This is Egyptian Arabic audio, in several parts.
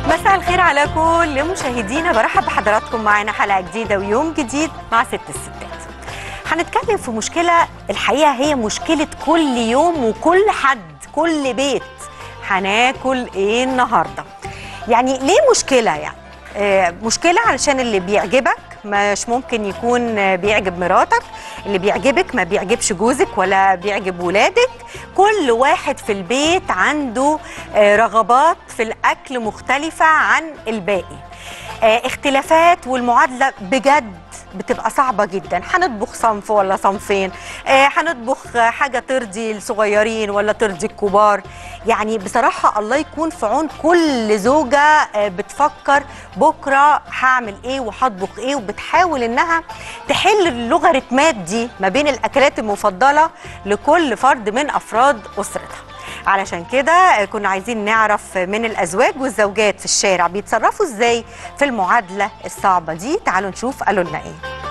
مساء الخير على كل مشاهدينا برحب بحضراتكم معانا حلقه جديده ويوم جديد مع ست الستات هنتكلم في مشكله الحقيقه هي مشكله كل يوم وكل حد كل بيت هناكل ايه النهارده يعني ليه مشكله يعني آه مشكله علشان اللي بيعجبك مش ممكن يكون آه، بيعجب مراتك اللي بيعجبك ما بيعجبش جوزك ولا بيعجب ولادك كل واحد في البيت عنده آه، رغبات في الاكل مختلفه عن الباقي آه، اختلافات والمعادله بجد بتبقى صعبه جدا هنطبخ صنف ولا صنفين آه، هنطبخ آه، حاجه ترضي الصغيرين ولا ترضي الكبار يعني بصراحه الله يكون في عون كل زوجه آه، بتفكر بكره هعمل ايه وهطبخ ايه وبتحاول انها تحل اللوغاريتمات دي ما بين الاكلات المفضله لكل فرد من افراد اسرتها علشان كده كنا عايزين نعرف من الازواج والزوجات في الشارع بيتصرفوا ازاي في المعادله الصعبه دي تعالوا نشوف قالوا لنا ايه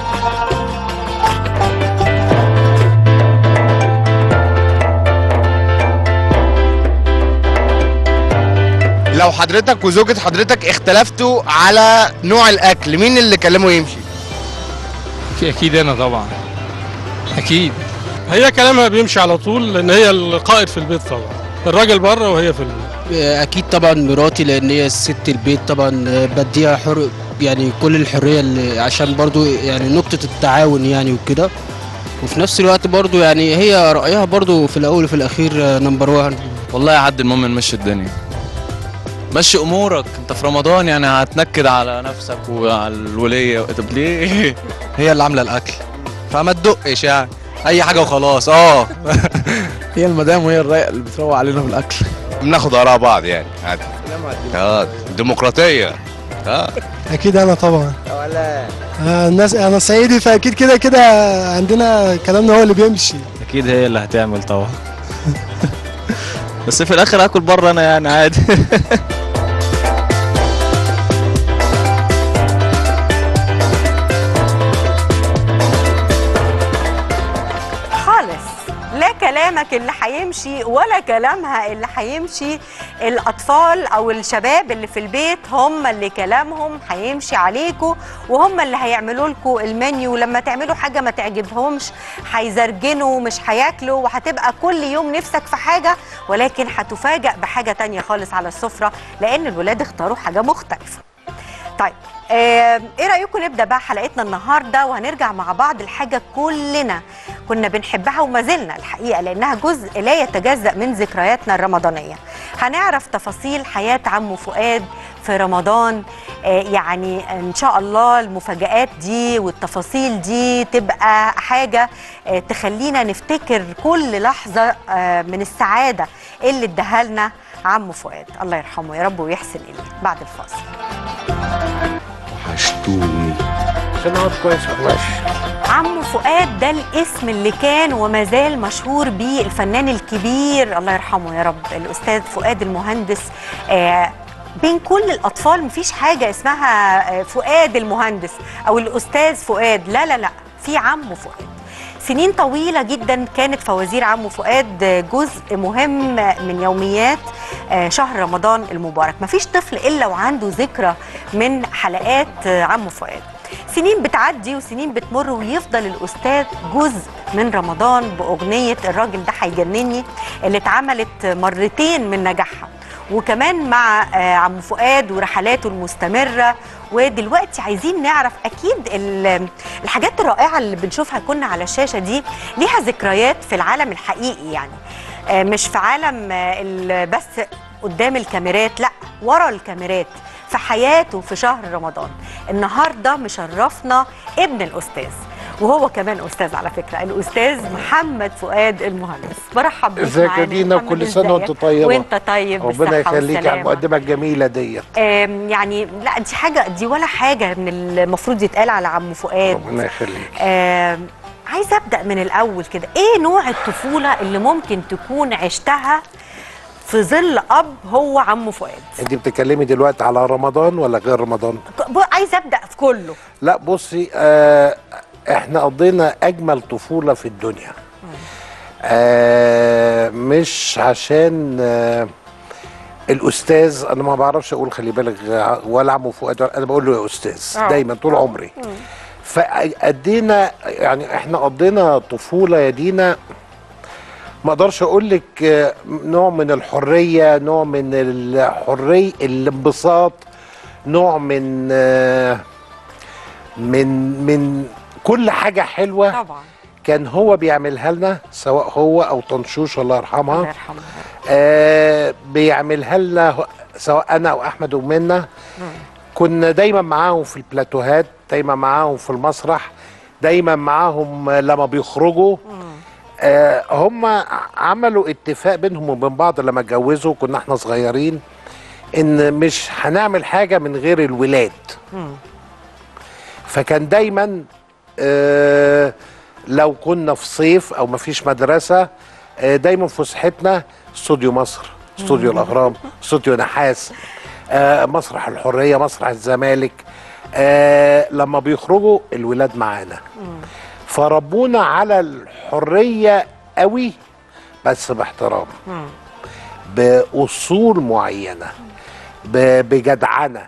لو حضرتك وزوجة حضرتك اختلفتوا على نوع الاكل مين اللي كلامه يمشي في اكيد انا طبعا اكيد هي كلامها بيمشي على طول لان هي القائد في البيت طبعا الراجل بره وهي في البيت اكيد طبعا مراتي لان هي ست البيت طبعا بديها حر يعني كل الحريه اللي عشان برضو يعني نقطه التعاون يعني وكده وفي نفس الوقت برضو يعني هي رايها برضو في الاول وفي الاخير نمبر 1 والله يعد المهم نمشي الدنيا مشي امورك انت في رمضان يعني هتنكد على نفسك وعلى الوليه طب ليه هي اللي عامله الاكل فما تدقش يعني اي حاجه وخلاص اه هي المدام وهي الرايقه اللي بتروق علينا في الاكل بناخد اراء بعض يعني عادي اه ديمقراطية اه اكيد انا طبعا آه الناس انا صعيدي فاكيد كده كده عندنا كلامنا هو اللي بيمشي اكيد هي اللي هتعمل طبعا بس في الاخر اكل بره انا يعني عادي خالص لا كلامك اللي هيمشي ولا كلامها اللي هيمشي الاطفال او الشباب اللي في البيت هم اللي كلامهم هيمشي عليكم وهم اللي هيعملوا لكم المنيو لما تعملوا حاجه ما تعجبهمش هيزرجنوا مش هياكلوا وهتبقى كل يوم نفسك في حاجه ولكن هتفاجأ بحاجه تانية خالص على السفره لان الولاد اختاروا حاجه مختلفه طيب آه، ايه رايكم نبدا بقى حلقتنا النهارده وهنرجع مع بعض لحاجه كلنا كنا بنحبها وما زلنا الحقيقه لانها جزء لا يتجزا من ذكرياتنا الرمضانيه هنعرف تفاصيل حياه عمو فؤاد في رمضان آه، يعني ان شاء الله المفاجآت دي والتفاصيل دي تبقى حاجه آه، تخلينا نفتكر كل لحظه آه، من السعاده اللي اداها لنا عمو فؤاد الله يرحمه يا رب ويحسن اليه بعد الفاصل وحشتوني عمو فؤاد ده الاسم اللي كان وما زال مشهور بيه الفنان الكبير الله يرحمه يا رب الاستاذ فؤاد المهندس آه بين كل الاطفال مفيش حاجه اسمها آه، فؤاد المهندس او الاستاذ فؤاد لا لا لا في عمو فؤاد سنين طويلة جدا كانت فوازير عمو فؤاد جزء مهم من يوميات آه، شهر رمضان المبارك مفيش طفل إلا وعنده ذكرى من حلقات آه، عمو فؤاد سنين بتعدي وسنين بتمر ويفضل الأستاذ جزء من رمضان بأغنية الراجل ده هيجنني اللي اتعملت مرتين من نجاحها وكمان مع آه، عم فؤاد ورحلاته المستمرة ودلوقتي عايزين نعرف أكيد ال- الحاجات الرائعة اللي بنشوفها كنا على الشاشة دي ليها ذكريات في العالم الحقيقي يعني آه، مش في عالم آه، ال- بس قدام الكاميرات لا ورا الكاميرات في حياته في شهر رمضان النهارده مشرفنا ابن الاستاذ وهو كمان استاذ على فكره الاستاذ محمد فؤاد المهندس برحب بيك ازيك يا معانا دينا محمد، وكل سنه وانت إزيك؟ طيبه وانت طيب ربنا بالصحة يخليك على والسلامة. المقدمه الجميله ديت آم، يعني لا دي حاجه دي ولا حاجه من المفروض يتقال على عم فؤاد ربنا يخليك آم، عايزه ابدا من الاول كده ايه نوع الطفوله اللي ممكن تكون عشتها في ظل اب هو عم فؤاد انت بتتكلمي دلوقتي على رمضان ولا غير رمضان ك- ب- عايزه ابدا في كله لا بصي آه احنا قضينا اجمل طفوله في الدنيا آه مش عشان آه الاستاذ انا ما بعرفش اقول خلي بالك ولا عمو فؤاد ولا- انا بقول له يا استاذ آه. دايما طول عمري فادينا يعني احنا قضينا طفوله يا دينا ما اقدرش اقول لك آه، نوع من الحريه نوع من الحريه الانبساط نوع من آه، من من كل حاجه حلوه طبعا كان هو بيعملها لنا سواء هو او طنشوش الله يرحمها الله يرحمه آه بيعملها لنا هو- سواء انا او احمد ومنى كنا دايما معاهم في البلاتوهات دايما معاهم في المسرح دايما معاهم لما بيخرجوا آه هم عملوا اتفاق بينهم وبين بعض لما اتجوزوا كنا احنا صغيرين ان مش هنعمل حاجه من غير الولاد فكان دايما آه لو كنا في صيف او مفيش مدرسه آه دايما فسحتنا استوديو مصر استوديو الاهرام استوديو نحاس آه مسرح الحريه مسرح الزمالك آه لما بيخرجوا الولاد معانا فربونا على الحريه قوي بس باحترام باصول معينه ب- بجدعنه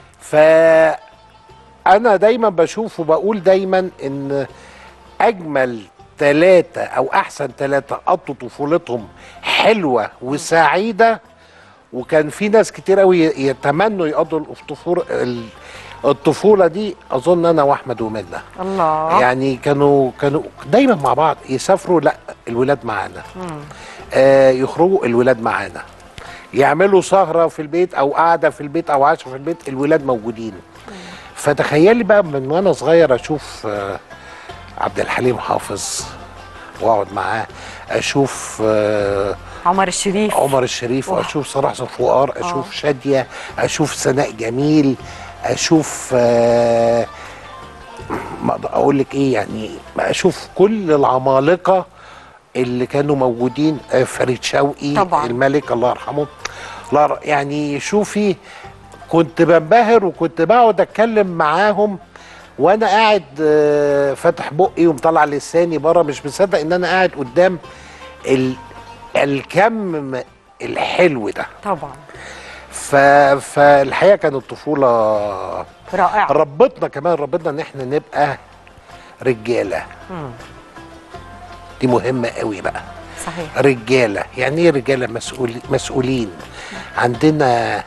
فانا دايما بشوف وبقول دايما ان اجمل ثلاثه او احسن ثلاثه قضوا طفولتهم حلوه وسعيده وكان في ناس كتير قوي يتمنوا يقضوا الطفوله الطفوله دي اظن انا واحمد ومنى الله يعني كانوا كانوا دايما مع بعض يسافروا لا الولاد معانا آه يخرجوا الولاد معانا يعملوا سهره في البيت او قعده في البيت او عشاء في البيت الولاد موجودين فتخيلي بقى من وانا صغير اشوف آه عبد الحليم حافظ واقعد معاه اشوف آه عمر الشريف عمر الشريف واه. اشوف صلاح صفوار اشوف شاديه اشوف سناء جميل اشوف آه ما أقدر اقول لك ايه يعني اشوف كل العمالقه اللي كانوا موجودين آه، فريد شوقي طبعاً. الملك الله يرحمه الله ير- يعني شوفي كنت بنبهر وكنت بقعد اتكلم معاهم وانا قاعد آه، فاتح بقي ومطلع لساني بره مش مصدق ان انا قاعد قدام ال... الكم الحلو ده طبعا ف... فالحقيقه كانت طفوله رائعه ربتنا كمان ربتنا ان احنا نبقى رجاله دي مهمه قوي بقى صحيح رجاله يعني ايه رجاله مسؤول مسؤولين عندنا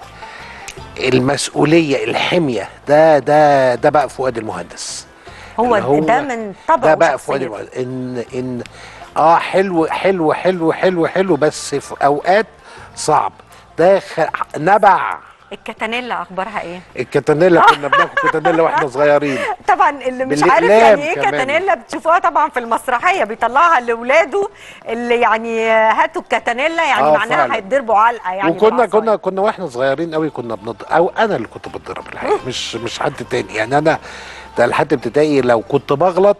المسؤوليه الحميه ده ده ده بقى فؤاد المهندس هو, اللي هو ده من طبعه ده بقى فؤاد وشخصيته. المهندس ان ان اه حلو حلو حلو حلو حلو بس في اوقات صعب ده خ... نبع الكتانيلا اخبارها ايه الكتانيلا كنا بناكل كتانيلا واحنا صغيرين طبعا اللي مش بالأقلام عارف يعني ايه كمان. كتانيلا بتشوفوها طبعا في المسرحيه بيطلعها لاولاده اللي يعني هاتوا الكتانيلا يعني آه، معناها فعلا. هيتضربوا علقه يعني وكنا بالعصاية. كنا كنا واحنا صغيرين قوي كنا بنضرب او انا اللي كنت بتضرب الحقيقه مش مش حد تاني يعني انا ده لحد ابتدائي لو كنت بغلط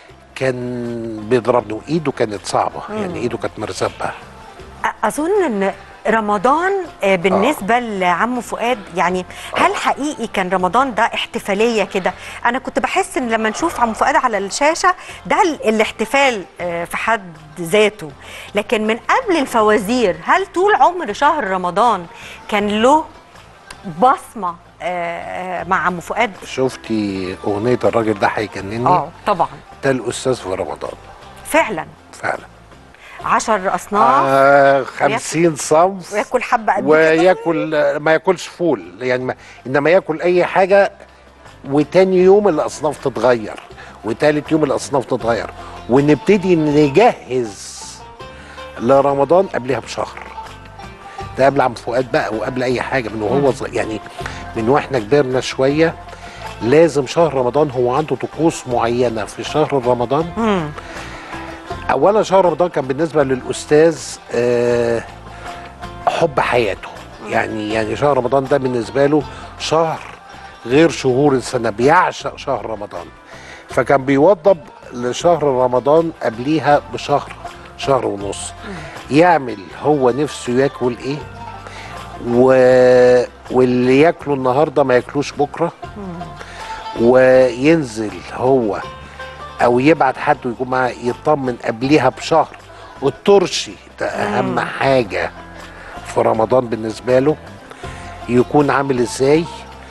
كان بيضربني وايده كانت صعبه يعني ايده كانت مرزبه اظن ان رمضان آه، بالنسبه لعمو فؤاد يعني هل حقيقي كان رمضان ده احتفاليه كده انا كنت بحس ان لما نشوف عمو فؤاد على الشاشه ده ال- الاحتفال آه، في حد ذاته لكن من قبل الفوازير هل طول عمر شهر رمضان كان له بصمه آه، آه، مع عمو فؤاد شفتي اغنيه الراجل ده هيجنني اه طبعا ده الاستاذ في رمضان فعلا فعلا عشر اصناف آه خمسين صنف وياكل حبه قد كده وياكل ما ياكلش فول يعني ما انما ياكل اي حاجه وتاني يوم الاصناف تتغير وتالت يوم الاصناف تتغير ونبتدي نجهز لرمضان قبلها بشهر ده قبل عم فؤاد بقى وقبل اي حاجه من وهو صغير يعني من واحنا كبرنا شويه لازم شهر رمضان هو عنده طقوس معينه في شهر رمضان مم. اولا شهر رمضان كان بالنسبه للاستاذ آه، حب حياته يعني يعني شهر رمضان ده بالنسبه له شهر غير شهور السنه بيعشق شهر رمضان فكان بيوضب لشهر رمضان قبليها بشهر شهر ونص يعمل هو نفسه ياكل ايه و... واللي ياكله النهارده ما ياكلوش بكره وينزل هو او يبعت حد ويكون معاه يطمن قبليها بشهر والترشي ده اهم حاجه في رمضان بالنسبه له يكون عامل ازاي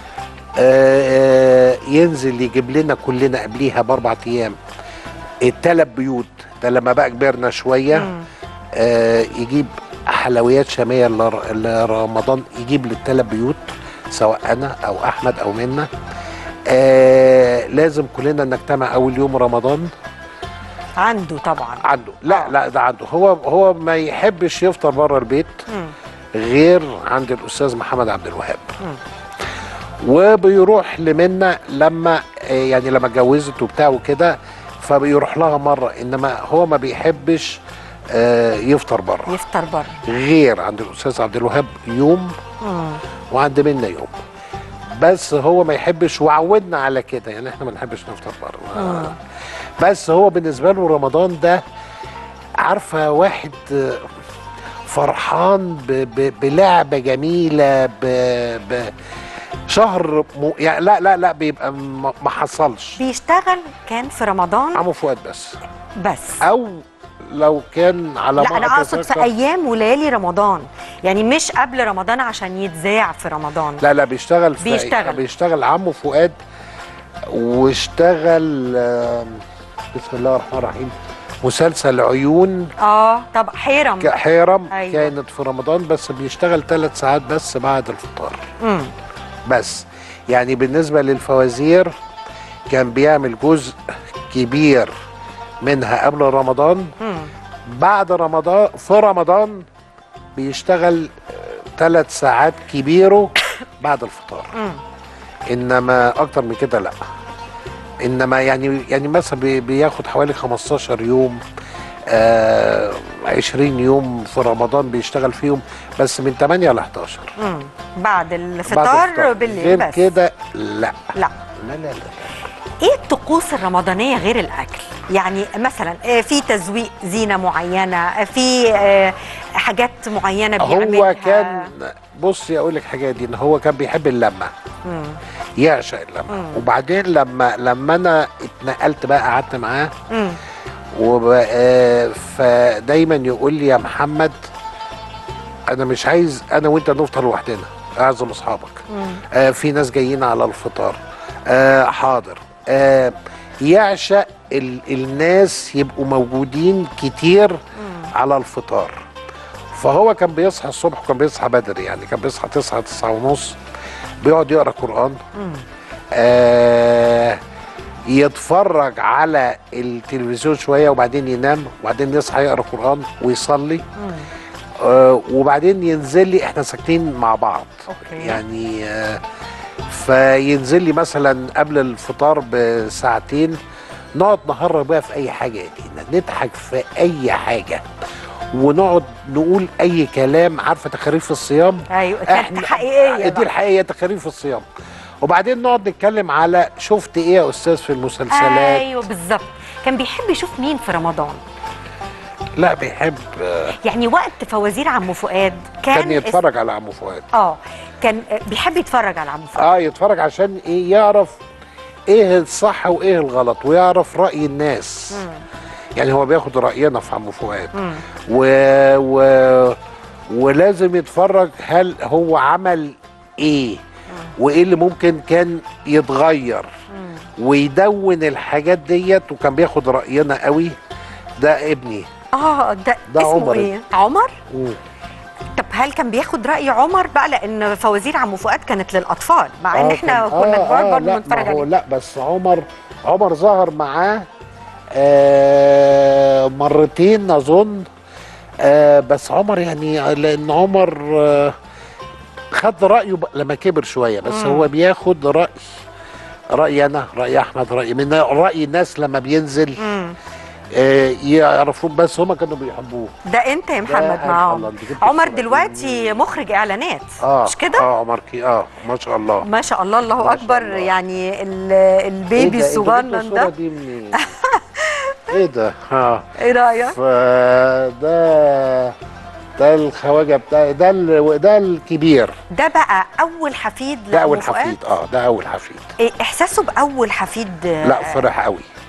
آه، آه، ينزل يجيب لنا كلنا قبليها باربع ايام التلات بيوت ده لما بقى كبرنا شويه مم. آه، يجيب حلويات شاميه لر- لرمضان يجيب للتلات بيوت سواء انا او احمد او منا آه لازم كلنا نجتمع اول يوم رمضان عنده طبعا عنده لا لا ده عنده هو هو ما يحبش يفطر بره البيت مم. غير عند الاستاذ محمد عبد الوهاب مم. وبيروح لمنى لما آه، يعني لما اتجوزت وبتاع وكده فبيروح لها مره انما هو ما بيحبش آه، يفطر بره يفطر بره غير عند الاستاذ عبد الوهاب يوم مم. وعند منا يوم بس هو ما يحبش وعودنا على كده يعني احنا ما نحبش نفطر بره مم. بس هو بالنسبه له رمضان ده عارفه واحد آه، فرحان ب ب بلعبه جميله ب ب شهر م... يعني لا لا لا بيبقى م- ما حصلش بيشتغل كان في رمضان عمو فؤاد بس بس او لو كان على لا ما انا اقصد في أتذكر- ايام وليالي رمضان يعني مش قبل رمضان عشان يتذاع في رمضان لا لا بيشتغل في بيشتغل. بيشتغل عمو فؤاد واشتغل آم، بسم الله الرحمن الرحيم مسلسل عيون اه طب حيرم ك- حيرم أيوة. كانت في رمضان بس بيشتغل ثلاث ساعات بس بعد الفطار مم. بس يعني بالنسبة للفوازير كان بيعمل جزء كبير منها قبل رمضان مم. بعد رمضان في رمضان بيشتغل ثلاث ساعات كبيره بعد الفطار مم. انما اكتر من كده لا انما يعني يعني مثلا بي- بياخد حوالي 15 يوم آه 20 يوم في رمضان بيشتغل فيهم بس من 8 ل 11 مم. بعد بعد الفطار الفطار. بالليل غير بس كده لا لا لا لا لا ايه الطقوس الرمضانيه غير الاكل يعني مثلا آه، في تزويق زينه معينه آه، في آه، حاجات معينه بيعملها هو كان بصي اقول لك حاجه دي ان هو كان بيحب اللمه مم. يعشق اللمه مم. وبعدين لما لما انا اتنقلت بقى قعدت معاه مم. وبقى فدايما يقول لي يا محمد انا مش عايز انا وانت نفطر لوحدنا اعزم اصحابك مم. آه في ناس جايين على الفطار آه حاضر آه يعشق ال الناس يبقوا موجودين كتير على الفطار فهو كان بيصحى الصبح وكان بيصحى بدري يعني كان بيصحى 9 9 ونص بيقعد يقرا قران مم. آه يتفرج على التلفزيون شويه وبعدين ينام وبعدين يصحى يقرا قران ويصلي مم. آه وبعدين ينزل لي احنا ساكنين مع بعض اوكي يعني آه فينزل لي مثلا قبل الفطار بساعتين نقعد نهرج بقى في اي حاجه يا دينا نضحك في اي حاجه ونقعد نقول اي كلام عارفه تخاريف الصيام ايوه كانت حقيقيه دي بقى. الحقيقيه تخاريف الصيام وبعدين نقعد نتكلم على شفت ايه يا استاذ في المسلسلات ايوه بالظبط كان بيحب يشوف مين في رمضان لا بيحب آه، يعني وقت فوازير عمو فؤاد كان كان يتفرج على عمو فؤاد اه كان آه، بيحب يتفرج على عمو فؤاد اه يتفرج عشان ايه يعرف ايه الصح وايه الغلط ويعرف راي الناس مم. يعني هو بياخد راينا في عمو فؤاد مم. و... و... ولازم يتفرج هل هو عمل ايه وايه اللي ممكن كان يتغير مم. ويدون الحاجات ديت وكان بياخد راينا قوي ده ابني اه ده, ده اسمه عمر. ايه عمر مم. طب هل كان بياخد راي عمر بقى لان فوازير عمو فؤاد كانت للاطفال مع ان آه احنا كان- كنا آه كبار آه برضه لا بنتفرج ما هو عليه لا بس عمر عمر ظهر معاه آه مرتين اظن آه بس عمر يعني لان عمر آه خد رايه ب- لما كبر شويه بس مم. هو بياخد راي رايي انا راي احمد راي من راي الناس لما بينزل مم. آه يعرفوه بس هما كانوا بيحبوه ده انت يا محمد ده مع الله، عمر أنت جبت عمر الصورة دي دلوقتي مخرج اعلانات اه مش كده اه عمر كي اه ما شاء الله ما شاء الله الله ما شاء اكبر الله. يعني ال- إيه البيبي ده؟ أنتوا جبتوا الصغنن الصورة ده دي منين؟ ايه ده؟ ها ايه رايك فده ده الخواجه بتاع ده ال- ده الكبير ده بقى اول حفيد ده اول لعمو فؤاد؟ حفيد اه ده اول حفيد إيه احساسه باول حفيد لا فرح قوي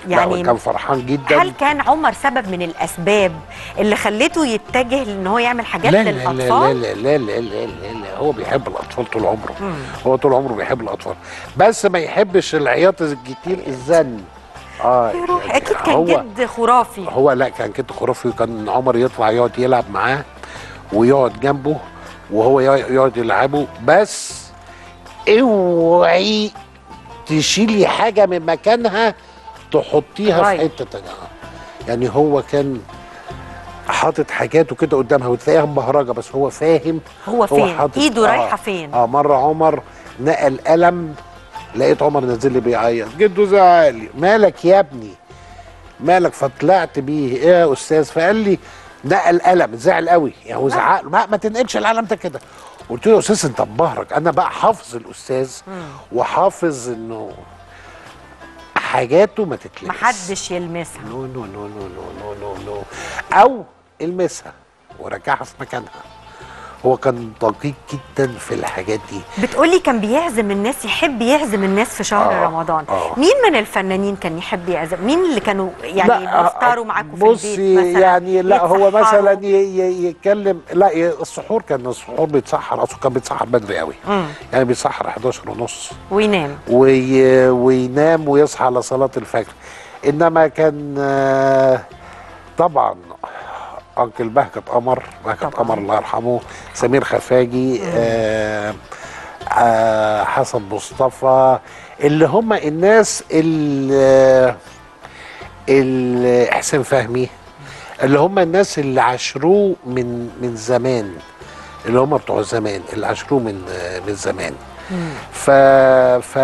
يعني يعني كان فرحان جدا هل كان عمر سبب من الاسباب اللي خلته يتجه ان هو يعمل حاجات لا لا لا للاطفال لا لا لا لا لا لا هو بيحب الاطفال طول عمره مم. هو طول عمره بيحب الاطفال بس ما يحبش العياط الكتير الزن اه يا روح يعني اكيد كان هو جد خرافي هو لا كان كده خرافي كان عمر يطلع يقعد يلعب معاه ويقعد جنبه وهو يقعد يلعبه بس اوعي تشيلي حاجه من مكانها تحطيها في رايت. حته تانيه يعني هو كان حاطط حاجاته كده قدامها وتلاقيها مبهرجه بس هو فاهم هو فين حاطط- ايده آه. رايحه فين اه مره عمر نقل قلم لقيت عمر نازل لي بيعيط جده زعلي مالك يا ابني مالك فطلعت بيه ايه يا استاذ فقال لي نقل قلم زعل قوي يعني هو زعق له، ما, ما تنقلش القلم ده كده قلت له يا استاذ انت مبهرج انا بقى حافظ الاستاذ وحافظ انه حاجاته ما تتلمس محدش يلمسها نو نو نو نو نو نو نو نو او المسها ورجعها في مكانها هو كان دقيق جدا في الحاجات دي بتقولي كان بيعزم الناس يحب يعزم الناس في شهر آه، رمضان آه. مين من الفنانين كان يحب يعزم مين اللي كانوا يعني لا، بيفطروا معاكم في بصي البيت مثلا يعني لا هو يتسحروا؟ مثلا ي- ي- يتكلم لا ي- السحور كان السحور بيتسحر اصله كان بيتسحر بدري قوي مم. يعني بيتسحر 11 ونص وينام وي وينام ويصحى على صلاة الفجر انما كان آه، طبعا انكل بهجت قمر بهجت طبعاً. قمر الله يرحمه سمير خفاجي آه آه حسن مصطفى اللي هم الناس اللي اللي حسين فهمي اللي هم الناس اللي عاشروه من من زمان اللي هم بتوع زمان اللي عاشروه من آه، من زمان ف ف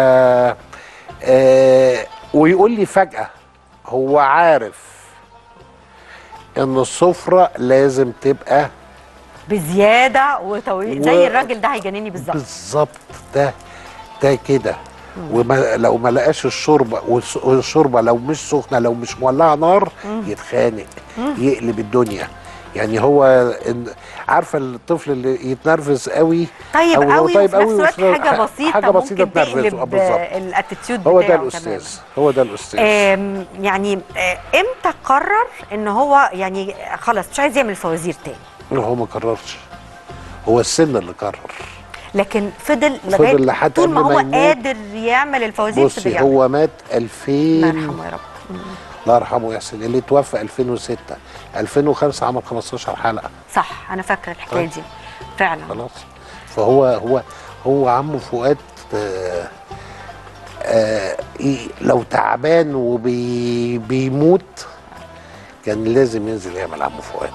آه ويقول لي فجأة هو عارف ان السفرة لازم تبقى بزياده وطويل و- زي الراجل ده هيجنني بالظبط بالظبط ده ده كده وما لو ما لقاش الشوربه والس- والشوربه لو مش سخنه لو مش مولعه نار يتخانق يقلب الدنيا يعني هو إن- عارفه الطفل اللي يتنرفز قوي طيب أو لو قوي طيب وفي قوي نفس الوقت وفي- حاجه بسيطه حاجه بسيطه ممكن تنرفزه آه، تقلب بالظبط الاتيتيود هو ده بتاعه الاستاذ تماماً. هو ده الاستاذ آم، يعني آه، امتى قرر ان هو يعني خلاص مش عايز يعمل فوازير تاني هو ما قررش هو السن اللي قرر لكن فضل فضل لغايه لحد طول ما قبل هو ما يموت. قادر يعمل الفوازير فضل بصي يعمل. هو مات 2000 الله يرحمه يا رب الله يرحمه يحسن اللي توفى 2006 2005 عمل 15 حلقه صح انا فاكره الحكايه طيب. دي فعلا خلاص فهو هو هو عمه فؤاد آه آه ي- لو تعبان وبيموت كان لازم ينزل يعمل عمه فؤاد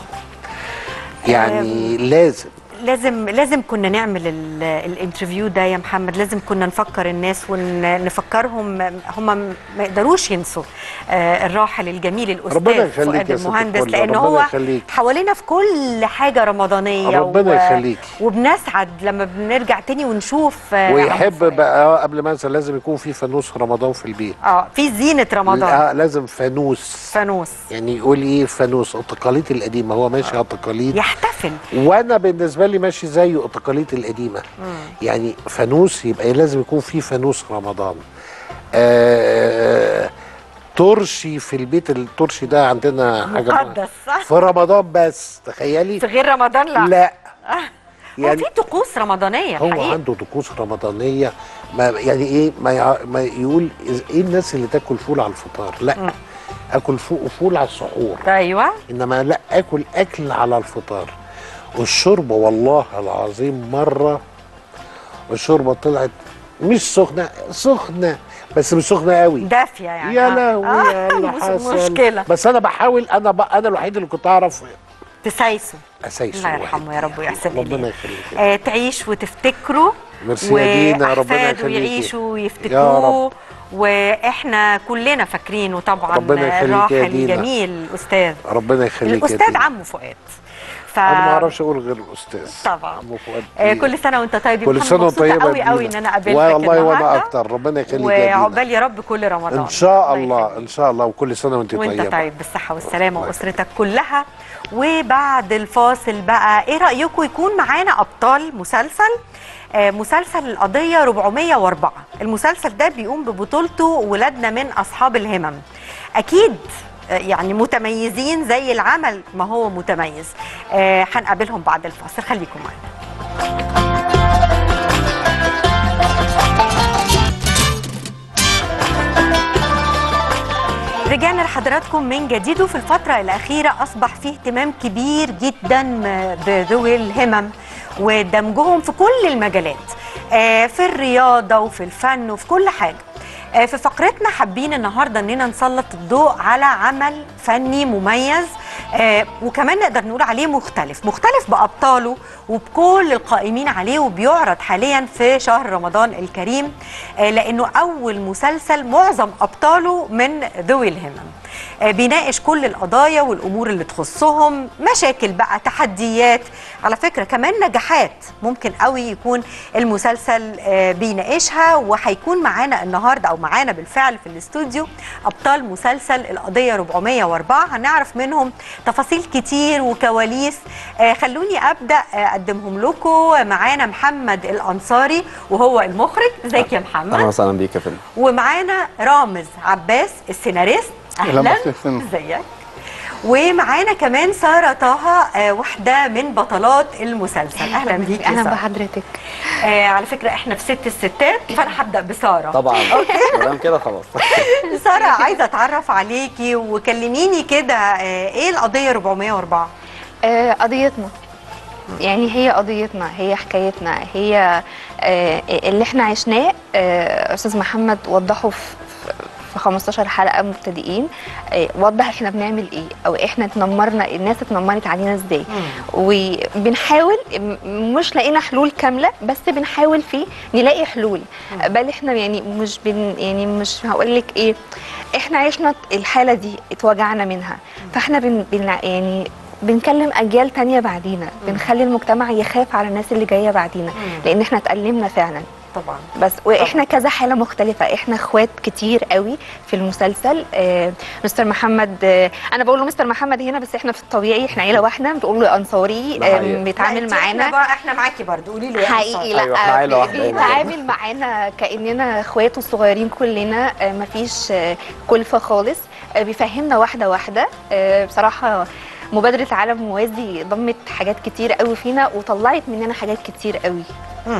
يعني لازم لازم لازم كنا نعمل ال- الانترفيو ده يا محمد لازم كنا نفكر الناس ونفكرهم هم ما يقدروش ينسوا آه، الراحل الجميل ربنا الاستاذ يخليك فؤاد يا ست المهندس الكل، لان ربنا هو يخليك. حوالينا في كل حاجه رمضانيه ربنا يخليك. وبنسعد لما بنرجع تاني ونشوف آه، ويحب عم فؤاد. بقى آه، قبل ما انسى لازم يكون في فانوس رمضان في البيت اه في زينه رمضان آه لازم فانوس فانوس يعني يقول ايه فانوس التقاليد القديمه هو ماشي على التقاليد يحتفل وانا بالنسبه لي ماشي زيه التقاليد القديمه يعني فانوس يبقى لازم يكون في فانوس رمضان آه ترشي في البيت الترشي ده عندنا حاجه مقدس صح؟ في رمضان بس تخيلي في غير رمضان لا لا هو في طقوس رمضانيه هو الحقيقه عنده طقوس رمضانيه ما يعني ايه ما, يع- ما يقول إز- ايه الناس اللي تاكل فول على الفطار لا اكل فول فول على السحور ايوه انما لا اكل اكل على الفطار والشوربه والله العظيم مره الشوربه طلعت مش سخنه سخنه بس مش سخنه قوي دافيه يعني يا آه. لهوي يا آه، اللي مش حصل مشكله بس انا بحاول انا ب... انا الوحيد اللي كنت اعرف تسايسه اسايسه الله يرحمه يا رب ويحسن ربنا اليه يخليك آه تعيش وتفتكروا ميرسي يا دينا، ربنا وأحفاده يخليكي. يعيشوا يا ويفتكروه واحنا كلنا فاكرينه طبعا ربنا يخليك يا الراحل دينا. الجميل الاستاذ ربنا يخليك يا الاستاذ دينا. عمو فؤاد ف انا ما اعرفش اقول غير الاستاذ طبعا. عمو فؤاد آه دي. كل سنه وانت طيب يا كل محمد. سنه وانت مبسوطة طيبه قوي قوي ان دينا. انا قابلتك والله وانا النهاردة. اكتر ربنا يخليك يا دينا وعقبال يا رب كل رمضان ان شاء الله الله ان شاء الله وكل سنه وانت وانت طيبه طيب بالصحة والسلامة الله وأسرتك كلها وبعد الفاصل بقى ايه رأيكم يكون معانا أبطال مسلسل آه، مسلسل القضية 404 المسلسل ده بيقوم ببطولته ولادنا من أصحاب الهمم أكيد آه، يعني متميزين زي العمل ما هو متميز آه، هنقابلهم بعد الفاصل خليكم معانا رجعنا لحضراتكم من جديد وفي الفترة الأخيرة أصبح فيه اهتمام كبير جدا بذوي الهمم ودمجهم في كل المجالات آه، في الرياضة وفي الفن وفي كل حاجة آه، في فقرتنا حابين النهاردة أننا نسلط الضوء على عمل فني مميز آه، وكمان نقدر نقول عليه مختلف مختلف بأبطاله وبكل القائمين عليه وبيعرض حاليا في شهر رمضان الكريم آه، لأنه أول مسلسل معظم أبطاله من ذوي الهمم آه، بيناقش كل القضايا والامور اللي تخصهم مشاكل بقى تحديات على فكره كمان نجاحات ممكن قوي يكون المسلسل آه، بيناقشها وهيكون معانا النهارده او معانا بالفعل في الاستوديو ابطال مسلسل القضيه 404 هنعرف منهم تفاصيل كتير وكواليس آه، خلوني ابدا آه، اقدمهم لكم معانا محمد الانصاري وهو المخرج ازيك يا محمد اهلا وسهلا بيك يا فندم ومعانا رامز عباس السيناريست أهلاً اهلا بك يا فندم. ازيك ومعانا كمان ساره طه آه، واحده من بطلات المسلسل اهلا بيك يا اهلا سارة. بحضرتك آه على فكره احنا في ست الستات فانا هبدا بساره طبعا اوكي ما دام كده خلاص ساره عايزه اتعرف عليكي وكلميني كده آه ايه القضيه 404 آه قضيتنا يعني هي قضيتنا هي حكايتنا هي آه اللي احنا عشناه آه استاذ محمد وضحه في في 15 حلقه مبتدئين آه وضح احنا بنعمل ايه او احنا اتنمرنا الناس اتنمرت علينا ازاي وبنحاول م- مش لقينا حلول كامله بس بنحاول فيه نلاقي حلول بل احنا يعني مش بن يعني مش هقول لك ايه احنا عشنا الحاله دي اتوجعنا منها فاحنا بن بن يعني بنكلم اجيال تانية بعدينا بنخلي المجتمع يخاف على الناس اللي جايه بعدينا لان احنا اتألمنا فعلا طبعا بس واحنا كذا حاله مختلفه احنا اخوات كتير قوي في المسلسل آه مستر محمد آه انا بقول له مستر محمد هنا بس احنا في الطبيعي احنا عيله واحده بتقول له انصاري ده آه حقيقي. لا، بيتعامل انتي احنا معانا بقى احنا معاكي برضو قولي له يا حقيقي أنصار. لا أيوة، إحنا عيلة واحدة هنا. بيتعامل معانا كاننا اخوات وصغيرين كلنا آه، مفيش آه، كلفه خالص آه، بيفهمنا واحده واحده آه، بصراحه مبادره عالم موازي ضمت حاجات كتير قوي فينا وطلعت مننا حاجات كتير قوي مم.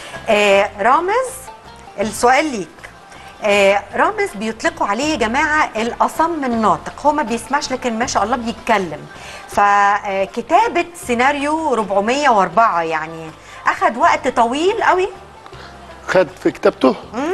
آه رامز السؤال ليك آه رامز بيطلقوا عليه يا جماعه الاصم الناطق هو ما بيسمعش لكن ما شاء الله بيتكلم فكتابه سيناريو 404 يعني اخذ وقت طويل قوي خد في كتابته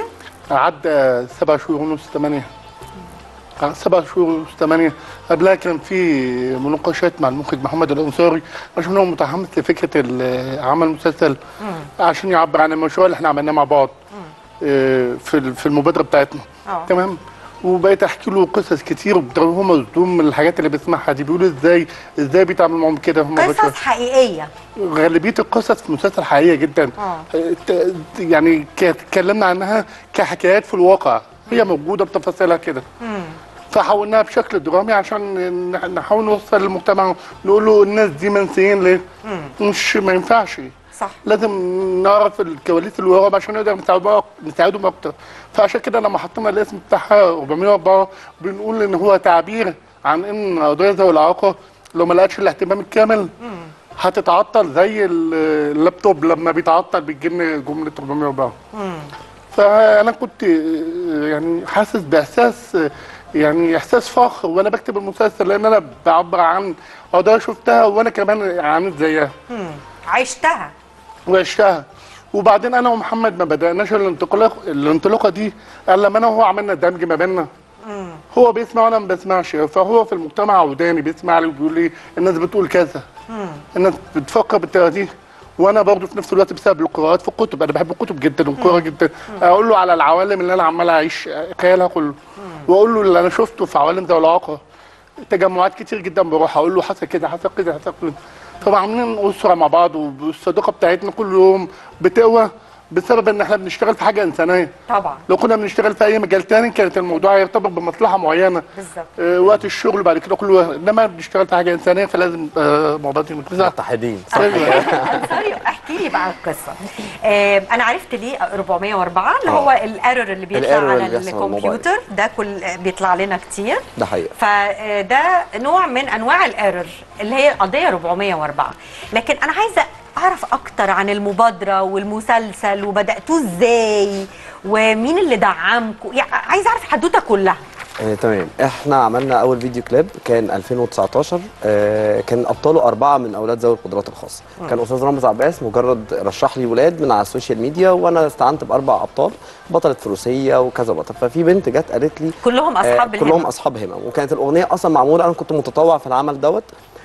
عدى سبع شهور ونص ثمانية آه، سبع شهور ونص ثمانية قبلها كان في مناقشات مع المخرج محمد الأنصاري عشان هو متحمس لفكرة ال- عمل مسلسل عشان يعبر عن المشروع اللي احنا عملناه مع بعض آه، في ال- في المبادرة بتاعتنا اه تمام وبقيت احكي له قصص كتير وهو مصدوم من الحاجات اللي بيسمعها دي بيقول ازاي ازاي بيتعاملوا معاهم كده هم بشر قصص حقيقيه غالبيه القصص في المسلسل حقيقيه جدا اه ت- يعني ك- اتكلمنا عنها كحكايات في الواقع هي موجوده بتفاصيلها كده مم. فحولناها بشكل درامي عشان ن- نحاول نوصل للمجتمع نقول له الناس دي منسيين ليه مم. مش ما ينفعش صح لازم نعرف الكواليس اللي وراهم عشان نقدر نساعدهم نساعدهم اكتر فعشان كده لما حطينا الاسم بتاعها 404 بنقول ان هو تعبير عن ان قضيه ذوي الاعاقه لو ما لقتش الاهتمام الكامل هتتعطل زي ال- اللابتوب لما بيتعطل بتجيلنا جمله 404 مم. فانا كنت آه، يعني حاسس باحساس آه، يعني احساس فخر وانا بكتب المسلسل لان انا بعبر عن قضايا شفتها وانا كمان عانيت زيها مم. عشتها وعشتها وبعدين انا ومحمد ما بداناش الانطلاق الانطلاقه دي الا لما انا وهو عملنا دمج ما بيننا مم. هو بيسمع وانا ما بسمعش فهو في المجتمع وداني بيسمع لي وبيقول لي الناس بتقول كذا مم. الناس بتفكر بالطريقه دي وانا برضه في نفس الوقت بسبب القراءات في الكتب انا بحب الكتب جدا والقراءه جدا اقول له على العوالم اللي انا عمال اعيش خيالها كله واقول له اللي انا شفته في عوالم ذوي الاعاقه تجمعات كتير جدا بروح اقول له حصل كده حصل كده حصل كده طبعا عاملين اسره مع بعض والصداقه بتاعتنا كل يوم بتقوى بسبب ان احنا بنشتغل في حاجه انسانيه طبعا لو كنا بنشتغل في اي مجال تاني كانت الموضوع يرتبط بمصلحه معينه بالظبط آه، وقت الشغل بعد كده كله انما بنشتغل في حاجه انسانيه فلازم آه، موضوعات المتزع متحدين سوري احكي لي بقى القصه آه انا عرفت ليه 404 اللي هو الايرور اللي بيطلع الإيرور على اللي بيحصل على الكمبيوتر ده كل بيطلع لنا كتير ده حقيقة فده نوع من انواع الايرور اللي هي قضيه 404 لكن انا عايزه اعرف اكتر عن المبادره والمسلسل وبداتوه ازاي ومين اللي دعمكم يعني عايزه اعرف الحدوته كلها آه، تمام احنا عملنا اول فيديو كليب كان 2019 آه، كان ابطاله اربعه من اولاد ذوي القدرات الخاصه مم. كان استاذ رامز عباس مجرد رشح لي ولاد من على السوشيال ميديا وانا استعنت باربع ابطال بطله فروسيه وكذا بطل ففي بنت جت قالت لي كلهم اصحاب آه كلهم الهمم. اصحاب همم وكانت الاغنيه اصلا معموله انا كنت متطوع في العمل دوت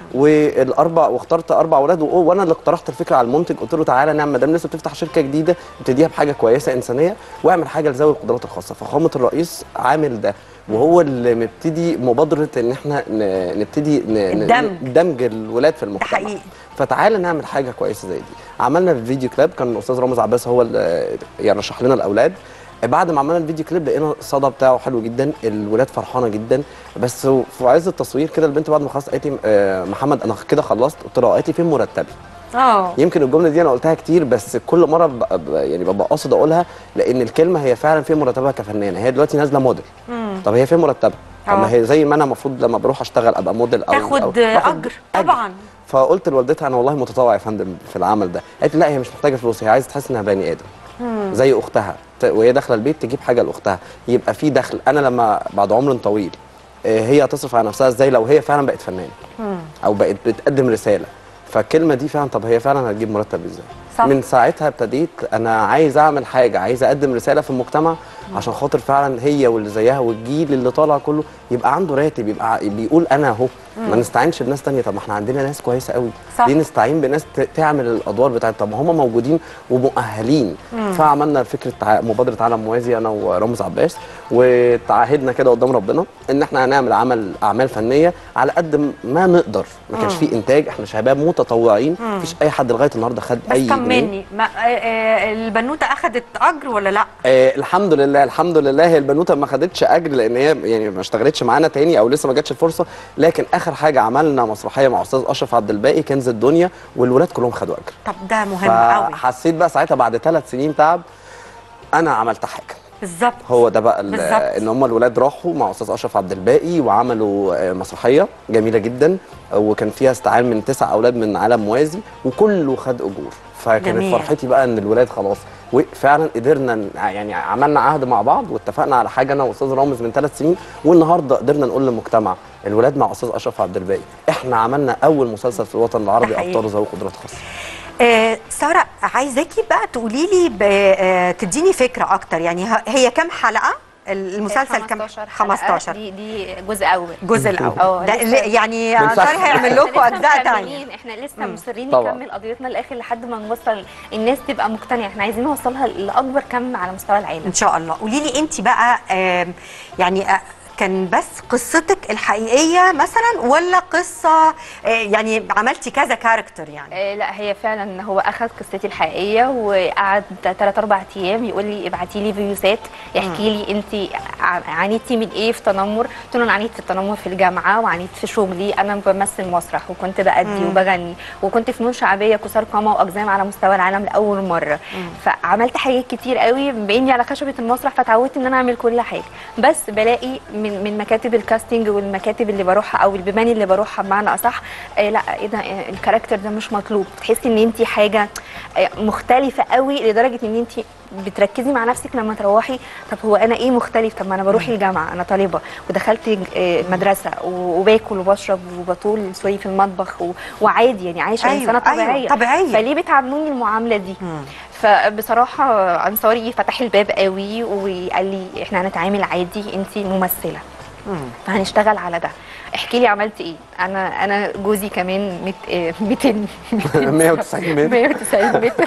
والاربع واخترت اربع اولاد و- وانا اللي اقترحت الفكره على المنتج قلت له تعالى نعمل ما دام لسه بتفتح شركه جديده ابتديها بحاجه كويسه انسانيه واعمل حاجه لذوي القدرات الخاصه فخامه الرئيس عامل ده وهو اللي مبتدي مبادره ان احنا ن- نبتدي ن- ن- الدمج. دمج الولاد في المجتمع حقيقي. فتعالى نعمل حاجه كويسه زي دي عملنا الفيديو كليب كان الاستاذ رامز عباس هو اللي يعني رشح لنا الاولاد بعد ما عملنا الفيديو كليب لقينا الصدى بتاعه حلو جدا الولاد فرحانه جدا بس في عز التصوير كده البنت بعد ما خلصت قالت لي آه، محمد انا كده خلصت قلت لها قالت لي فين مرتبي اه يمكن الجمله دي انا قلتها كتير بس كل مره ببقى ببقى- يعني ببقى قاصد اقولها لان الكلمه هي فعلا فين مرتبها كفنانه هي دلوقتي نازله موديل مم. طب هي فين مرتبها طب آه. ما هي زي ما انا المفروض لما بروح اشتغل ابقى موديل او تاخد أو باخد اجر طبعا فقلت لوالدتها انا والله متطوع يا فندم في العمل ده قالت لي لا هي مش محتاجه فلوس هي عايزه تحس انها بني ادم مم. زي اختها ت- وهي داخله البيت تجيب حاجه لاختها يبقى في دخل انا لما بعد عمر طويل آه، هي هتصرف على نفسها ازاي لو هي فعلا بقت فنانه مم. او بقت بتقدم رساله فالكلمه دي فعلا طب هي فعلا هتجيب مرتب ازاي صح. من ساعتها ابتديت انا عايز اعمل حاجه عايز اقدم رساله في المجتمع عشان خاطر فعلا هي واللي زيها والجيل اللي طالع كله يبقى عنده راتب يبقى بيقول انا اهو ما مم. نستعينش بناس تانية طب ما احنا عندنا ناس كويسه قوي صح. ليه نستعين بناس ت- تعمل الادوار بتاعت طب ما هم موجودين ومؤهلين مم. فعملنا فكره تع- مبادره عالم موازي انا ورامز عباس وتعهدنا كده قدام ربنا ان احنا هنعمل عمل اعمال فنيه على قد ما نقدر ما كانش مم. في انتاج احنا شباب متطوعين مم. مفيش اي حد لغايه النهارده خد بس اي جنيه طمني ما آه، آه، البنوته اخذت اجر ولا لا آه الحمد لله الحمد لله هي البنوته ما خدتش اجر لان هي يعني ما اشتغلتش معانا تاني او لسه ما جاتش الفرصه لكن اخر حاجه عملنا مسرحيه مع استاذ اشرف عبد الباقي كنز الدنيا والولاد كلهم خدوا اجر طب ده مهم قوي فحسيت بقى ساعتها بعد ثلاث سنين تعب انا عملت حاجه بالظبط هو ده بقى ال- بالظبط. ان هم الولاد راحوا مع استاذ اشرف عبد الباقي وعملوا آه، مسرحيه جميله جدا وكان فيها استعان من تسع اولاد من عالم موازي وكله خد اجور فكانت جميل. فرحتي بقى ان الولاد خلاص وفعلا قدرنا ن- يعني عملنا عهد مع بعض واتفقنا على حاجه انا واستاذ رامز من ثلاث سنين والنهارده قدرنا نقول للمجتمع الولاد مع استاذ اشرف عبد الباقي احنا عملنا اول مسلسل في الوطن العربي حقيقي. ابطال ذوي قدرات خاصه آه ساره عايزاكي بقى تقولي لي ب- آه تديني فكره اكتر يعني ه- هي كام حلقه المسلسل كام 15 15 دي دي جزء اول الجزء الاول اه ده لسه- اللي- يعني لسه- انصاري هيعمل لكم لسه اجزاء مكملين. تانية احنا لسه مم. مصرين طبعا. نكمل قضيتنا للاخر لحد ما نوصل الناس تبقى مقتنعه احنا عايزين نوصلها لاكبر كم على مستوى العالم ان شاء الله قولي لي انت بقى آم، يعني آه، كان بس قصتك الحقيقيه مثلا ولا قصه آه، يعني عملتي كذا كاركتر يعني آه لا هي فعلا هو اخذ قصتي الحقيقيه وقعد 3 4 ايام يقول لي ابعتي لي فيديوهات يحكي لي انت ع- عانيتي من ايه في تنمر قلت له انا عانيت في التنمر في الجامعه وعانيت في شغلي انا بمثل مسرح وكنت بأدي مم. وبغني وكنت فنون شعبيه كسار قامه واقزام على مستوى العالم لاول مره فعملت حاجات كتير قوي باني على خشبه المسرح فتعودت ان انا اعمل كل حاجه بس بلاقي من من مكاتب الكاستنج والمكاتب اللي بروحها او البيبان اللي بروحها بمعنى اصح آه لا ايه ده آه، الكاركتر ده مش مطلوب تحسي ان انت حاجه آه، مختلفه قوي لدرجه ان انت بتركزي مع نفسك لما تروحي طب هو انا ايه مختلف طب ما انا بروح الجامعه انا طالبه ودخلت آه، مدرسه و- وباكل وبشرب وبطول سوري في المطبخ و- وعادي يعني عايشه أيوة، انسانه أيوة، طبيعيه طبيعية. فليه بتعاملوني المعامله دي فبصراحه انصاري فتح الباب قوي وقال لي احنا هنتعامل عادي انت ممثله فهنشتغل على ده احكي لي عملت ايه انا انا جوزي كمان مت... آه، 200 190 متر 190 متر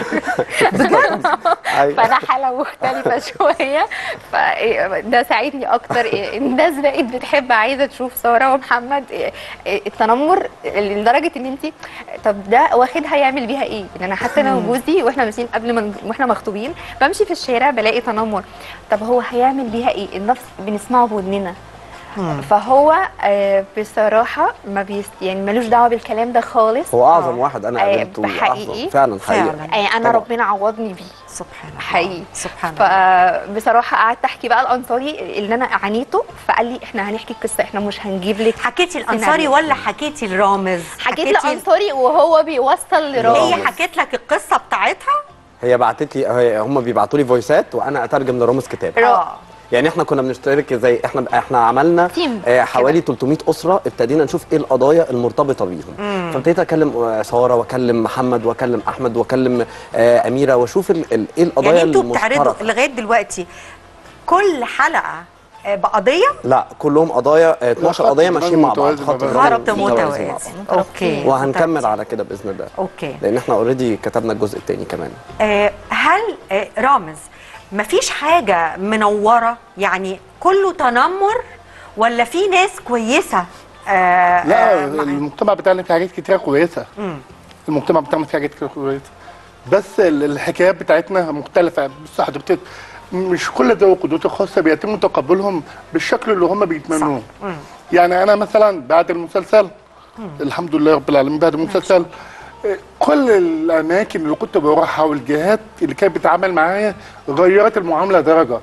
أيوة. فانا حاله مختلفه شويه فده ساعدني اكتر إيه، الناس بقت بتحب عايزه تشوف ساره ومحمد إيه، إيه، التنمر لدرجه ان انت طب ده واخدها يعمل بيها ايه؟ ان انا حتى انا وجوزي واحنا ماشيين قبل ما واحنا مخطوبين بمشي في الشارع بلاقي تنمر طب هو هيعمل بيها ايه؟ النفس بنسمعه بودننا فهو آه، بصراحه ما بيس يعني ملوش دعوه بالكلام ده خالص هو اعظم واحد انا آه، قابلته بحقيقي أعظم. فعلا حقيقي آه، انا طبعاً. ربنا عوضني بيه سبحان الله حقيقي سبحان الله فبصراحه قعدت احكي بقى الانصاري اللي انا عانيته فقال لي احنا هنحكي القصه احنا مش هنجيب لك حكيتي الانصاري سيناريو. ولا حكيتي الرامز حكيت لانصاري وهو بيوصل لرامز هي حكيت لك القصه بتاعتها هي بعتت لي هي هم بيبعتوا لي فويسات وانا اترجم لرامز كتاب اه يعني احنا كنا بنشترك زي احنا احنا عملنا تيم آه حوالي 300 اسره ابتدينا نشوف ايه القضايا المرتبطه بيهم مم. فابتديت اكلم آه، ساره واكلم محمد واكلم احمد واكلم آه اميره واشوف ال- ال- ايه القضايا يعني انتوا بتعرضوا المشتركه لغايه دلوقتي كل حلقه آه، بقضيه لا كلهم قضايا آه، 12 قضيه خط ماشيين مع بعض متوازي خط مع الرمل خط متوازي مع متوازي بعض. اوكي وهنكمل على كده باذن الله اوكي لان احنا اوريدي كتبنا الجزء الثاني كمان آه، هل آه، رامز مفيش حاجه منوره يعني كله تنمر ولا في ناس كويسه آه، لا آه، معاه؟ المجتمع بتاعنا فيه حاجات كتير كويسه مم. المجتمع بتاعنا فيه حاجات كتير كويسه بس ال- الحكايات بتاعتنا مختلفه بص حضرتك مش كل ذوي القدرات الخاصه بيتم تقبلهم بالشكل اللي هم بيتمنوه مم. يعني انا مثلا بعد المسلسل الحمد لله رب العالمين بعد المسلسل آه، كل الاماكن اللي كنت بروحها والجهات اللي كانت بتتعامل معايا غيرت المعامله درجه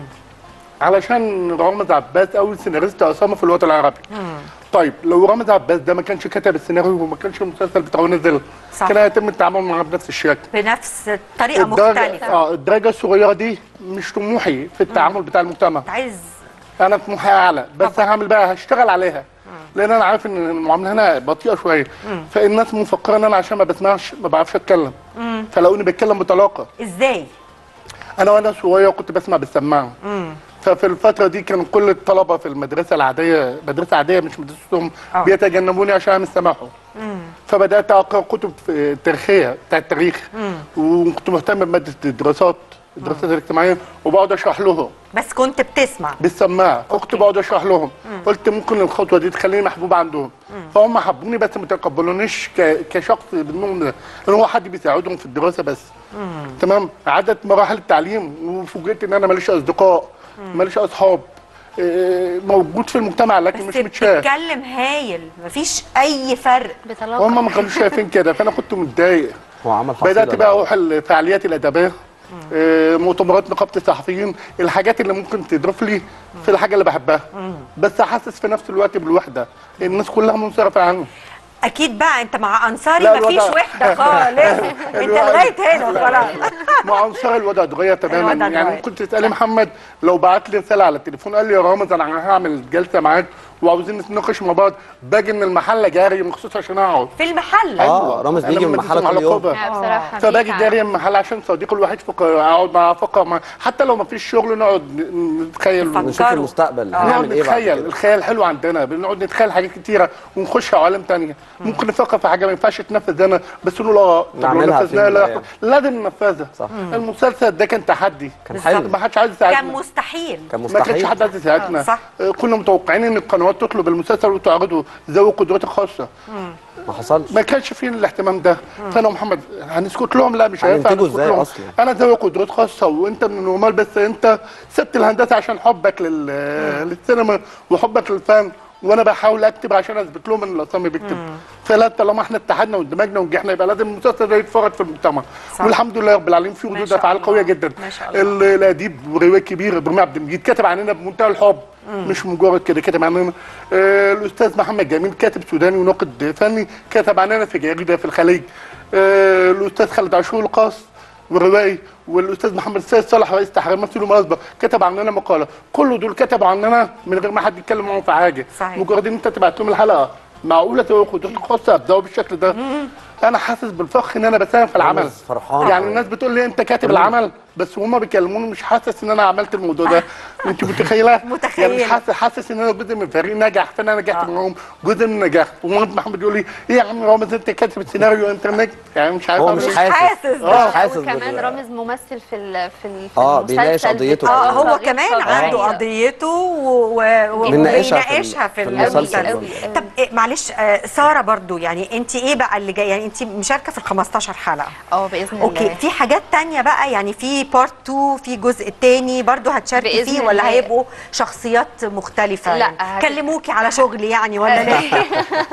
علشان رامز عباس اول سيناريست عصامه في الوطن العربي طيب لو رامز عباس ده ما كانش كتب السيناريو وما كانش المسلسل بتاعه نزل صح. كان هيتم التعامل معاه بنفس الشكل بنفس طريقه الدرجه مختلفه اه الدرجه الصغيره دي مش طموحي في التعامل بتاع المجتمع انت عايز انا طموحي اعلى بس هعمل بقى هشتغل عليها لان انا عارف ان المعامله هنا بطيئه شويه فالناس مفكره ان انا عشان ما بسمعش ما بعرفش اتكلم مم. فلاقوني بتكلم بطلاقه ازاي انا وانا صغير كنت بسمع بالسماعه مم. ففي الفترة دي كان كل الطلبة في المدرسة العادية مدرسة عادية مش مدرستهم آه. بيتجنبوني عشان أنا مش سامعهم مم. فبدأت أقرأ كتب في- تاريخية بتاع التاريخ مم. وكنت مهتم بمادة الدراسات الدراسات الاجتماعية وبقعد أشرح لهم بس كنت بتسمع بالسماعة فكنت بقعد أشرح لهم قلت ممكن الخطوة دي تخليني محبوب عندهم فهم حبوني بس ما تقبلونيش ك- كشخص بالنوم ده ان هو حد بيساعدهم في الدراسة بس تمام عدت مراحل التعليم وفوجئت ان انا ماليش اصدقاء ماليش اصحاب إيه، موجود في المجتمع لكن مش بس متشاف بتتكلم هايل مفيش اي فرق بطلاقه هم ما كانوش شايفين كده فانا كنت متضايق هو عمل حصيلة بدات بقى بقى. اروح الفعاليات الادبيه آه، مؤتمرات نقابه الصحفيين الحاجات اللي ممكن تضيف لي في الحاجه اللي بحبها بس حاسس في نفس الوقت بالوحده الناس كلها منصرفه عني اكيد بقى انت مع انصاري لا، مفيش الوضع- وحده خالص انت الوضع- لغايه هنا خلاص مع عنصر الوضع اتغير تماما الوضع يعني اتغير. كنت تسالي محمد لو بعت لي رساله على التليفون قال لي يا رامز انا هعمل جلسه معاك وعاوزين نتناقش مع بعض باجي من المحل جاري مخصوص عشان اقعد في المحل اه رامز أنا بيجي من لما المحل كنت كل يوم على لا بصراحه فباجي بيتعب. جاري من المحل عشان صديقي الوحيد فق- اقعد معاه افكر معاه حتى لو ما فيش شغل نقعد ن- نتخيل تفكر. نشوف المستقبل نقعد هنعمل ايه بعد نتخيل كده الخيال حلو عندنا بنقعد نتخيل حاجات كتيره ونخش عوالم تانية ممكن نفكر في حاجه ما ينفعش تنفذ هنا بس نقول اه طب لو نعملها في نفذناها يوم من لا الأيام. لازم ننفذها صح. المسلسل ده كان تحدي كان حلم ما حدش عايز كان يساعدنا مستحيل كان ما كانش مستحيل حد عايز يساعدنا آه، صح. آه، كنا متوقعين ان القنوات تطلب المسلسل وتعرضه ذوي القدرات الخاصه ما حصلش ما كانش فيه الاهتمام ده فانا ومحمد هنسكت لهم لا مش هينفع هننتجه نسكت ازاي لهم أصلاً؟ انا ذوي قدرات خاصه وانت من النورمال بس انت سبت الهندسه عشان حبك لل... للسينما وحبك للفن وانا بحاول اكتب عشان اثبت لهم ان الاسامي بيكتب فلا طالما احنا اتحدنا واندمجنا ونجحنا يبقى لازم المسلسل ده يتفرج في المجتمع صح. والحمد لله رب العالمين في ما ردود شاء افعال الله. قويه جدا ما شاء الله. ال- الاديب وروايه كبير ابراهيم عبد المجيد كاتب عننا بمنتهى الحب مش مجرد كده كاتب عننا آه الاستاذ محمد جميل كاتب سوداني وناقد فني كاتب عننا في جريده في الخليج آه الاستاذ خالد عاشور القاص والروائي والاستاذ محمد السيد صالح رئيس تحرير مثل ومسبق كتب عننا مقاله كل دول كتبوا عننا من غير ما حد يتكلم معاهم في حاجه صحيح. مجرد ان انت تبعت لهم الحلقه معقوله تبقى قدرات خاصه ابداوا بالشكل ده انا حاسس بالفخر ان انا بساهم في العمل رامز فرحان يعني الناس بتقول لي انت كاتب العمل بس هما بيكلموني مش حاسس ان انا عملت الموضوع ده انت متخيله متخيلة. يعني مش حاسس حاسس ان انا جزء من فريق نجح فانا نجحت معاهم جزء من النجاح ومهندس محمد يقول لي ايه يا عم رامز انت كاتب السيناريو انت نجم يعني مش عارف هو أعمل مش إيه. حاسس اه مش حاسس وكمان بال- رامز ممثل في ال في ال في آه، المسلسل بيناقش قضيته بتاع اه هو الرغيف كمان طبيعي. عنده قضيته و- و- بيناقشها في ال- وبيناقشها في في المسلسل المسلسل برضه. طب إيه معلش آه، ساره برضو يعني انت ايه بقى اللي جاي يعني انت مشاركه في ال 15 حلقه اه باذن اوكي الله في حاجات تانية بقى يعني في بارت 2 في جزء تاني برضو هتشاركي بإذن فيه ولا الله. هيبقوا شخصيات مختلفة لا، يعني هت- كلموكي على شغل يعني ولا لا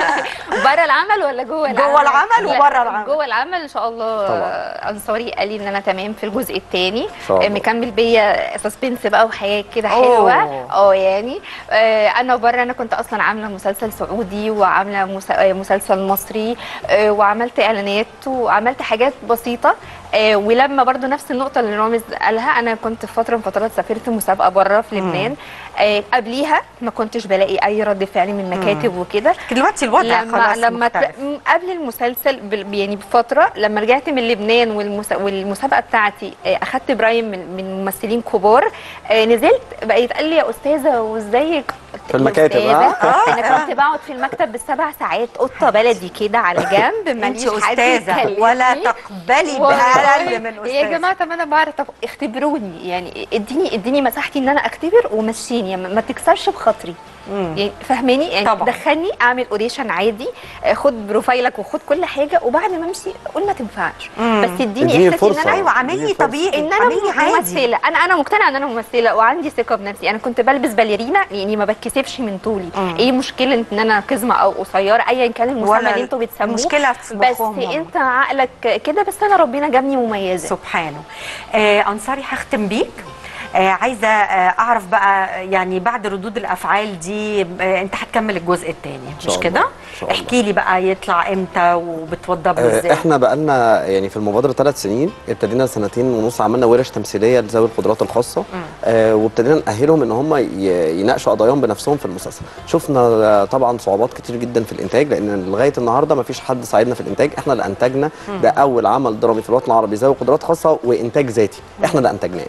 بره العمل ولا جوه العمل؟ جوه العمل لا، وبره العمل. جوه العمل ان شاء الله طبعاً. آه، انصاري قال لي ان انا تمام في الجزء الثاني شاء الله. مكمل بيا سسبنس بقى وحياه كده أوه. حلوه اه يعني آه، انا بره انا كنت اصلا عامله مسلسل سعودي وعامله مس- آه، مسلسل مصري آه، وعملت اعلانات وعملت حاجات بسيطه آه، ولما برضو نفس النقطه اللي رامز قالها انا كنت في فتره من فترات سافرت مسابقه بره في لبنان آه، قبليها ما كنتش بلاقي اي رد فعل من مكاتب وكده دلوقتي الوضع لما خلاص لما مختلف. تلا- م- قبل المسلسل بال- يعني بفتره لما رجعت من لبنان والمس... والمسابقه بتاعتي آه، اخدت برايم من, من ممثلين كبار آه، نزلت بقى يتقال لي يا استاذه وازيك في المكاتب، أستاذة. آه. انا كنت بقعد في المكتب بالسبع ساعات قطه بلدي كده على جنب انت ماليش حد استاذة يكلمني. ولا تقبلي والله. بأقل من يا استاذ جماعه طب انا بعرف طب اختبروني يعني اديني اديني مساحتي ان انا اختبر ومشيني ما ما تكسرش بخاطري يعني فاهماني يعني طبعاً. دخلني اعمل اوريشن عادي آه، خد بروفايلك وخد كل حاجه وبعد ما امشي قول ما تنفعش مم. بس اديني اديني احساس ان فرصة. انا ايوه اعملي دي فرصة. طبيعي ان انا اعملي عادي ممثله انا انا مقتنعه ان انا ممثله وعندي ثقه بنفسي انا كنت بلبس باليرينا يعني ما بتكسفش من طولي مم. ايه مشكله ان انا قزمه او قصيره ايا كان المسمى ولا اللي انتوا بتسموه مشكلة في بس مخهم هم. انت عقلك كده بس انا ربنا جابني مميزه سبحانه آه انصاري هختم بيك آه عايزه آه اعرف بقى يعني بعد ردود الافعال دي آه انت هتكمل الجزء الثاني شاء مش الله. كده إن شاء الله. احكي لي بقى يطلع امتى وبتوضبه آه، ازاي احنا بقالنا يعني في المبادره ثلاث سنين ابتدينا سنتين ونص عملنا ورش تمثيليه لذوي القدرات الخاصه آه وابتدينا نأهلهم ان هم ي- يناقشوا قضاياهم بنفسهم في المسلسل شفنا آه، طبعا صعوبات كتير جدا في الانتاج لان لغايه النهارده ما فيش حد ساعدنا في الانتاج احنا اللي انتجنا ده اول عمل درامي في الوطن العربي ذوي قدرات خاصه وانتاج ذاتي احنا اللي انتجناه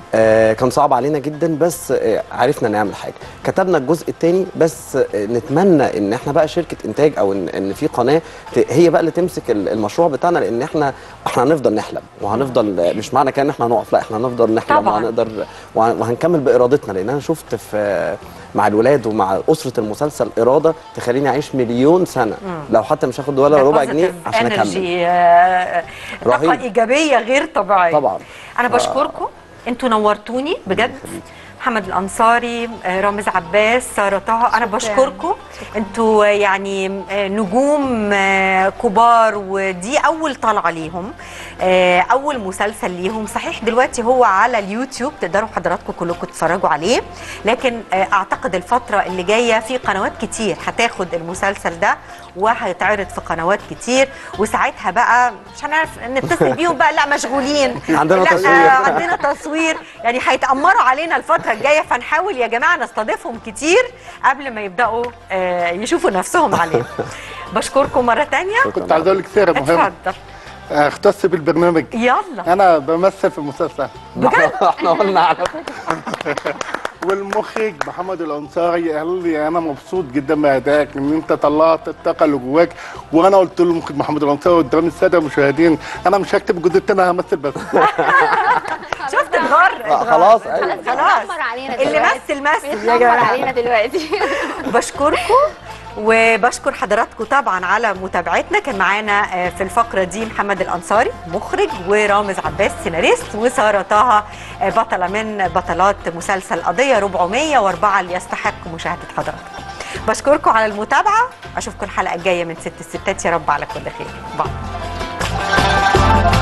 آه كان صعب علينا جدا بس آه عرفنا نعمل حاجه كتبنا الجزء الثاني بس آه نتمنى ان احنا بقى شركه انتاج او ان, إن في قناه ت- هي بقى اللي تمسك ال- المشروع بتاعنا لان احنا احنا هنفضل نحلم وهنفضل آه، مش معنى كده ان احنا هنقف لا احنا هنفضل نحلم طبعاً. وهنقدر وهن- وهنكمل بارادتنا لان انا شفت في آه، مع الولاد ومع اسره المسلسل اراده تخليني اعيش مليون سنه لو حتى مش هاخد ولا ده ربع positive جنيه عشان اكمل energy، آه، طاقه رهيب. ايجابيه غير طبيعيه طبعا انا بشكركم انتوا نورتوني بجد محمد الانصاري آه، رامز عباس ساره طه انا بشكركم انتوا يعني آه، نجوم آه، كبار ودي اول طلعه ليهم آه، اول مسلسل ليهم صحيح دلوقتي هو على اليوتيوب تقدروا حضراتكم كلكم تتفرجوا عليه لكن آه، اعتقد الفتره اللي جايه في قنوات كتير هتاخد المسلسل ده وهيتعرض في قنوات كتير وساعتها بقى مش هنعرف نتصل بيهم بقى لا مشغولين عندنا لا تصوير. آه، عندنا تصوير يعني هيتأمروا علينا الفترة الجاية فنحاول يا جماعة نستضيفهم كتير قبل ما يبدأوا آه، يشوفوا نفسهم علينا بشكركم مرة تانية كنت عايز اقول لك سيره مهمه اتفضل اختص بالبرنامج يلا انا بمثل في المسلسل احنا قلنا على والمخرج محمد الانصاري قال لي انا مبسوط جدا بادائك ان انت طلعت الطاقه اللي جواك وانا قلت له المخرج محمد الانصاري قدام الساده المشاهدين انا مش هكتب الجزء الثاني انا همثل بس شفت اتغر آه، اتغر. خلاص، أيوة. خلاص بيتنمر علينا اللي دلوقتي. مثل مثل يا بيتنمر جماعة علينا دلوقتي بشكركم وبشكر حضراتكم طبعا على متابعتنا كان معانا آه، في الفقره دي محمد الانصاري مخرج ورامز عباس سيناريست وساره طه آه، بطله من بطلات مسلسل قضيه 404 اللي يستحق مشاهده حضراتكم بشكركم على المتابعه اشوفكم الحلقه الجايه من ست الستات يا رب على كل خير باي